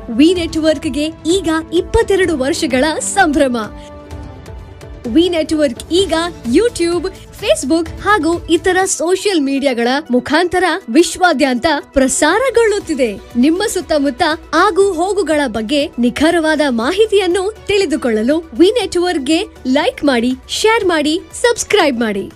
V ನೆಟ್ವರ್ಕ್ಗೆ ಈಗ ಇಪ್ಪತ್ತೆರಡು ವರ್ಷಗಳ ಸಂಭ್ರಮ ವಿ ನೆಟ್ವರ್ಕ್ ಈಗ ಯೂಟ್ಯೂಬ್ ಫೇಸ್ಬುಕ್ ಹಾಗೂ ಇತರ ಸೋಷಿಯಲ್ ಮೀಡಿಯಾಗಳ ಮುಖಾಂತರ ವಿಶ್ವಾದ್ಯಂತ ಪ್ರಸಾರಗೊಳ್ಳುತ್ತಿದೆ ನಿಮ್ಮ ಸುತ್ತಮುತ್ತ ಆಗು ಹೋಗುಗಳ ಬಗ್ಗೆ ನಿಖರವಾದ ಮಾಹಿತಿಯನ್ನು ತಿಳಿದುಕೊಳ್ಳಲು ವಿ ನೆಟ್ವರ್ಕ್ಗೆ ಲೈಕ್ ಮಾಡಿ ಶೇರ್ ಮಾಡಿ ಸಬ್ಸ್ಕ್ರೈಬ್ ಮಾಡಿ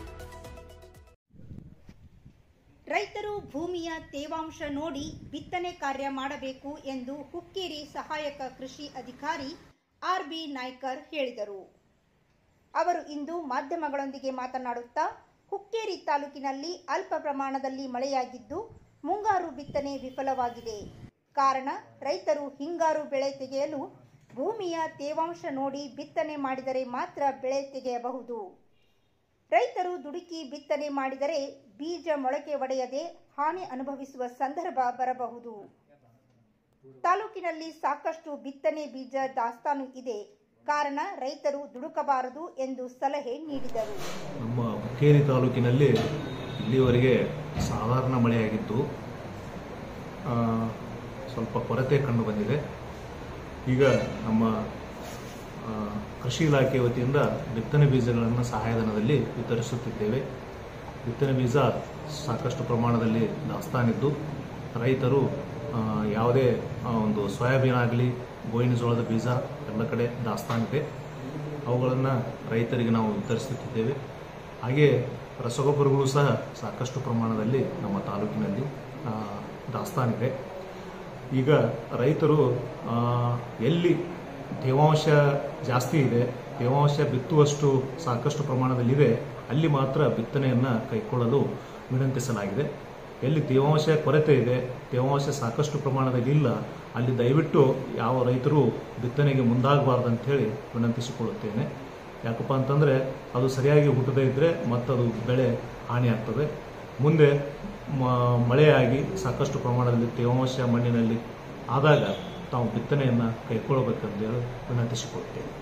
ರೈತರು ಭೂಮಿಯ ತೇವಾಂಶ ನೋಡಿ ಬಿತ್ತನೆ ಕಾರ್ಯ ಮಾಡಬೇಕು ಎಂದು ಹುಕ್ಕೇರಿ ಸಹಾಯಕ ಕೃಷಿ ಅಧಿಕಾರಿ ಆರ್ ಬಿ ನಾಯ್ಕರ್ ಹೇಳಿದರು ಅವರು ಇಂದು ಮಾಧ್ಯಮಗಳೊಂದಿಗೆ ಮಾತನಾಡುತ್ತಾ ಹುಕ್ಕೇರಿ ತಾಲೂಕಿನಲ್ಲಿ ಅಲ್ಪ ಪ್ರಮಾಣದಲ್ಲಿ ಮಳೆಯಾಗಿದ್ದು ಮುಂಗಾರು ಬಿತ್ತನೆ ವಿಫಲವಾಗಿದೆ ಕಾರಣ ರೈತರು ಹಿಂಗಾರು ಬೆಳೆ ತೆಗೆಯಲು ಭೂಮಿಯ ತೇವಾಂಶ ನೋಡಿ ಬಿತ್ತನೆ ಮಾಡಿದರೆ ಮಾತ್ರ ಬೆಳೆ ತೆಗೆಯಬಹುದು ರೈತರು ದುಡುಕಿ ಬಿತ್ತನೆ ಮಾಡಿದರೆ ಬೀಜ ಮೊಳಕೆ ಒಡೆಯದೆ ಹಾನಿ ಅನುಭವಿಸುವ ಸಂದರ್ಭ ಬರಬಹುದು ತಾಲೂಕಿನಲ್ಲಿ ಸಾಕಷ್ಟು ಬಿತ್ತನೆ ಬೀಜ ದಾಸ್ತಾನು ಇದೆ ಕಾರಣ ರೈತರು ದುಡುಕಬಾರದು ಎಂದು ಸಲಹೆ ನೀಡಿದರು ನಮ್ಮ ಹುಕ್ಕೇರಿ ತಾಲೂಕಿನಲ್ಲಿ ಇಲ್ಲಿವರೆಗೆ ಸಾಧಾರಣ ಮಳೆಯಾಗಿದ್ದು ಆ, ಸ್ವಲ್ಪ ಕೊರತೆ ಕಂಡು ಬಂದಿದೆ ಈಗ ನಮ್ಮ ಆ, ಕೃಷಿ ಇಲಾಖೆ ವತಿಯಿಂದ ಬಿತ್ತನೆ ಬೀಜಗಳನ್ನು ಸಹಾಯಧನದಲ್ಲಿ ವಿತರಿಸುತ್ತಿದ್ದೇವೆ ಬಿತ್ತನೆ ಬೀಜ ಸಾಕಷ್ಟು ಪ್ರಮಾಣದಲ್ಲಿ ದಾಸ್ತಾನಿದ್ದು ರೈತರು ಆ, ಯಾವುದೇ ಆ, ಒಂದು ಸೋಯಾಬೀನ್ ಆಗಲಿ ಗೋವಿನ ಜೋಳದ ಬೀಜ ಎಲ್ಲ ಕಡೆ ದಾಸ್ತಾನಿದೆ ಅವುಗಳನ್ನು ರೈತರಿಗೆ ನಾವು ವಿತರಿಸುತ್ತಿದ್ದೇವೆ ಹಾಗೆ ರಸಗೊಬ್ಬರಗಳು ಸಹ ಸಾಕಷ್ಟು ಪ್ರಮಾಣದಲ್ಲಿ ನಮ್ಮ ತಾಲೂಕಿನಲ್ಲಿ ಆ, ದಾಸ್ತಾನಿದೆ ಈಗ ರೈತರು ಆ, ಎಲ್ಲಿ ತೇವಾಂಶ ಜಾಸ್ತಿ ಇದೆ ತೇವಾಂಶ ಬಿತ್ತುವಷ್ಟು ಸಾಕಷ್ಟು ಪ್ರಮಾಣದಲ್ಲಿದೆ ಅಲ್ಲಿ ಮಾತ್ರ ಬಿತ್ತನೆಯನ್ನು ಕೈಗೊಳ್ಳಲು ವಿನಂತಿಸಲಾಗಿದೆ ಎಲ್ಲಿ ತೇವಾಂಶ ಕೊರತೆ ಇದೆ ತೇವಾಂಶ ಸಾಕಷ್ಟು ಪ್ರಮಾಣದಲ್ಲಿ ಇಲ್ಲ ಅಲ್ಲಿ ದಯವಿಟ್ಟು ಯಾವ ರೈತರು ಬಿತ್ತನೆಗೆ ಮುಂದಾಗಬಾರ್ದು ಅಂತೇಳಿ ವಿನಂತಿಸಿಕೊಳ್ಳುತ್ತೇನೆ ಯಾಕಪ್ಪ ಅಂತಂದರೆ ಅದು ಸರಿಯಾಗಿ ಹುಟ್ಟದೇ ಇದ್ದರೆ ಮತ್ತದು ಬೆಳೆ ಹಾನಿಯಾಗ್ತದೆ ಮುಂದೆ ಮ- ಮಳೆಯಾಗಿ ಸಾಕಷ್ಟು ಪ್ರಮಾಣದಲ್ಲಿ ತೇವಾಂಶ ಮಣ್ಣಿನಲ್ಲಿ ಆದಾಗ ತಾವು ಬಿತ್ತನೆಯನ್ನು ಕೈಗೊಳ್ಳಬೇಕಂತೇಳಿ ವಿನಂತಿಸಿಕೊಳ್ಳುತ್ತೇನೆ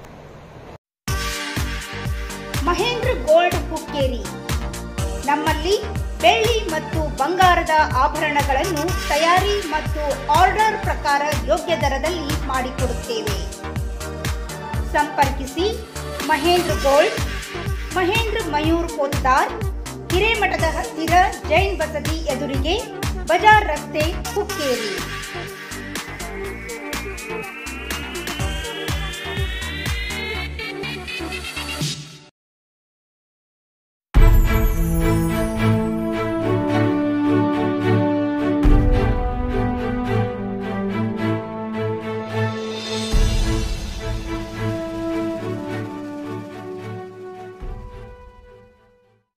ಮಹೇಂದ್ರ ಗೋಲ್ಡ್ ಹುಕ್ಕೇರಿ ನಮ್ಮಲ್ಲಿ ಬೆಳ್ಳಿ ಮತ್ತು ಬಂಗಾರದ ಆಭರಣಗಳನ್ನು ತಯಾರಿ ಮತ್ತು ಆರ್ಡರ್ ಪ್ರಕಾರ ಯೋಗ್ಯ ದರದಲ್ಲಿ ಮಾಡಿಕೊಡುತ್ತೇವೆ ಸಂಪರ್ಕಿಸಿ ಮಹೇಂದ್ರ ಗೋಲ್ಡ್ ಮಹೇಂದ್ರ ಮಯೂರ್ ಪೋತ್ತಾರ್ ಹಿರೇಮಠದ ಹತ್ತಿರ ಜೈನ್ ಬಸದಿ ಎದುರಿಗೆ ಬಜಾರ್ ರಸ್ತೆ ಹುಕ್ಕೇರಿ